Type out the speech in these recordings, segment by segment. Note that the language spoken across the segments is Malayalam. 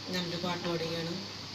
ഞാനൊരു പാട്ട് പാടുകയാണ്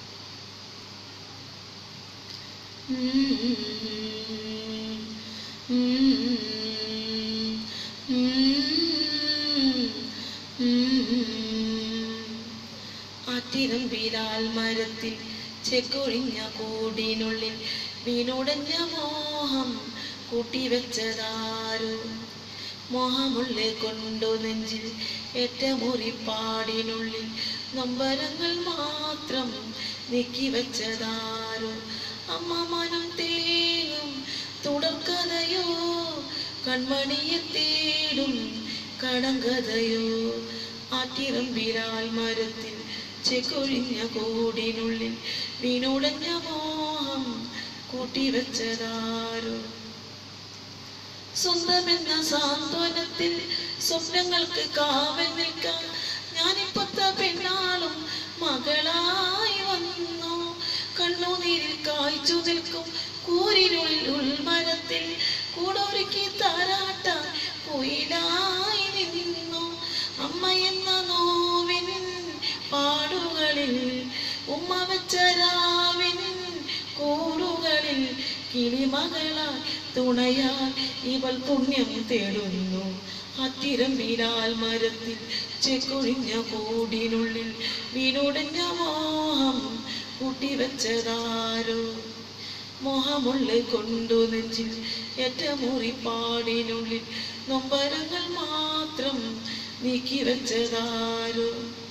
ആറ്റിരമ്പിലാൽ മരത്തിൽ ചെക്കൊഴിഞ്ഞ കൂടിനുള്ളിൽ വീണുടഞ്ഞ മോഹം കൂട്ടിവെച്ചതാരോ മോഹമുള്ളിൽ കൊണ്ടു നെഞ്ചിൽ ഏറ്റമുറിപ്പാടിനുള്ളിൽ നൊമ്പരങ്ങൾ മാത്രം നീക്കി വെച്ചതാരോ അമ്മ മനം തേങ്ങും തുടർക്കഥയോ കൺമണിയെ തേടും കടങ്കഥയോ ആറ്റിറമ്പിരാൽ മരത്തിൽ ചെക്കൊഴിഞ്ഞ കൂടിനുള്ളിൽ വീണുടഞ്ഞ മോഹം കൂട്ടിവെച്ചതാരോ സ്വന്തമെന്ന സാന്ത്വനത്തിൽ സ്വപ്നങ്ങൾക്ക് കാവൽ നിൽക്കാൻ ഞാനിപ്പത്ത പെണ്ണാളും മകളായി വന്നു കണ്ണുനീരിൽ കായ്ച്ചു നിൽക്കും കൂരിനുള്ളിൽ ഉൾമരത്തിൽ കൂടൊരുക്കി താരാട്ടാൻ കുയിലായി നിന്നു അമ്മ എന്ന നോവിൻ പാടുകളിൽ ഉമ്മ വെച്ച രാവിൻ കൂടുകളിൽ കിളിമകളാൽ തുണയാൽ ഇവൾ പുണ്യം തേടുന്നു അത്തിരമ്പിനാൽ മരത്തിൽ ചെക്കൊഴിഞ്ഞ കൂടിനുള്ളിൽ വീണുടഞ്ഞ മോഹം കൂട്ടിവെച്ചതാരോ മോഹമുള്ളിൽ കൊണ്ടു നെഞ്ചിൽ ഏറ്റമുറിപ്പാടിനുള്ളിൽ നൊമ്പരങ്ങൾ മാത്രം നീക്കി വെച്ചതാരോ